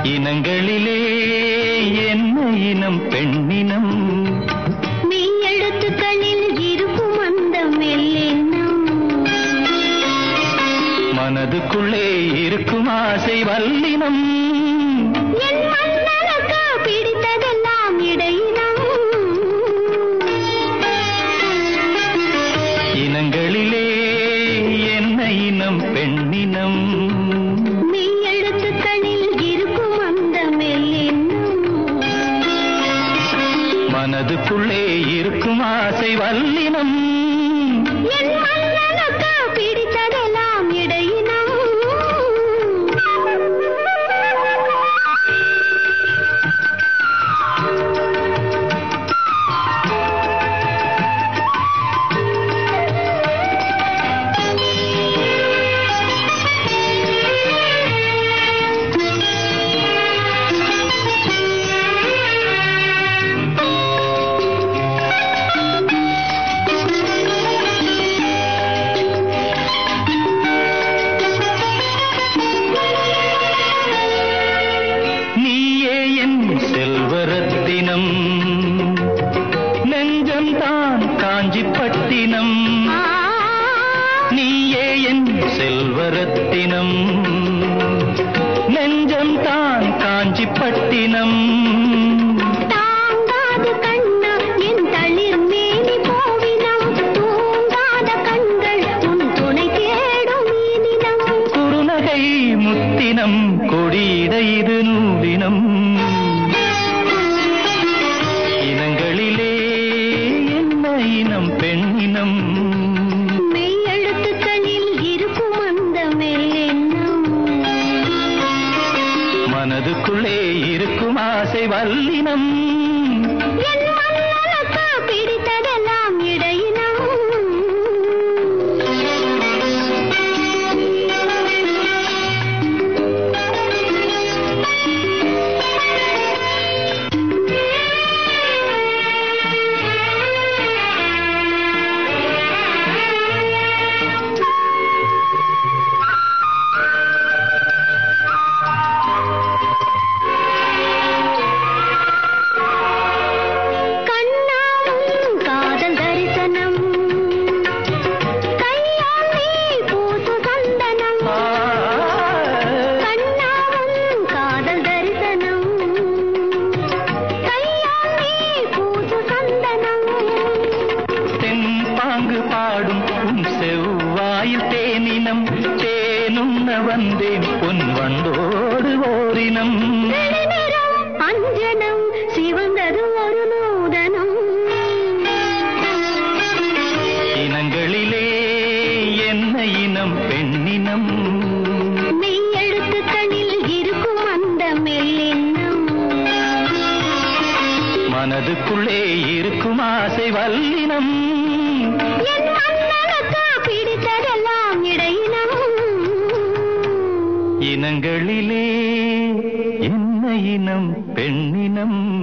இனங்களிலே என்ன இனம் பெண்ணினம் மெய் எழுத்துக்களில் இருக்கும் அந்த மெல்லெண்ணம் மனதுக்குள்ளே இருக்கும் ஆசை வல்லினம் என் மன்னனுக்கு பிடித்ததெல்லாம் இடையினம் இனங்களிலே என்ன இனம் பெண்ணினம் மெய் எழுத்துக்களில் இருக்கும் அந்த மெல்லெண்ணம் மனதுக்குள்ளே இருக்கும் ஆசை வல்லினம் என் மன்னனுக்கு பிடித்ததெல்லாம் இடையினம் நீயே என் செல்வரத்தினம் நெஞ்சம்தான் காஞ்சிப்பட்டினம் ஆ, நீயே என் செல்வரத்தினம் நெஞ்சம்தான் காஞ்சிப்பட்டினம் தாங்காது கண்ணா என் தளிர் மேனி போவினம் தூங்காத கண்கள் உன் துணை தேடும் மீனினம் குறுநகை முத்தினம் கொடியிட இது நூலினம் இனங்களிலே என்ன இனம் பெண்ணினம் மெய் எழுத்துக்களில் இருக்கும் அந்த மெல்லெண்ணம் மனதுக்குள்ளே இருக்கும் ஆசை வல்லினம் என் மன்னனுக்கு பிடித்ததெல்லாம் இடையினம் கண்ணாவும் காதல் தரிசனம் கையால் நீ பூசு சந்தனம் கண்ணாவும் காதல் தரிசனம் கையால் நீ பூசு சந்தனம் தென் பாங்கு பாடும் உன் செவ்வாயில் தேனினம் தேனுண்ண வந்தேன் பொன் வண்டோடு ஓரினம் நிறம் அஞ்சனம் சிவந்தது ஒரு நூதனம் இனங்களிலே என்ன இனம் பெண்ணினம் மெய் எழுத்துக்களில் இருக்கும் அந்த மெல்லெண்ணம் மனதுக்குள்ளே இருக்கும் ஆசை வல்லினம் என் மன்னனுக்கு பிடித்ததெல்லாம் இடையினம் இனங்களிலே என்ன இனம் பெண்ணினம்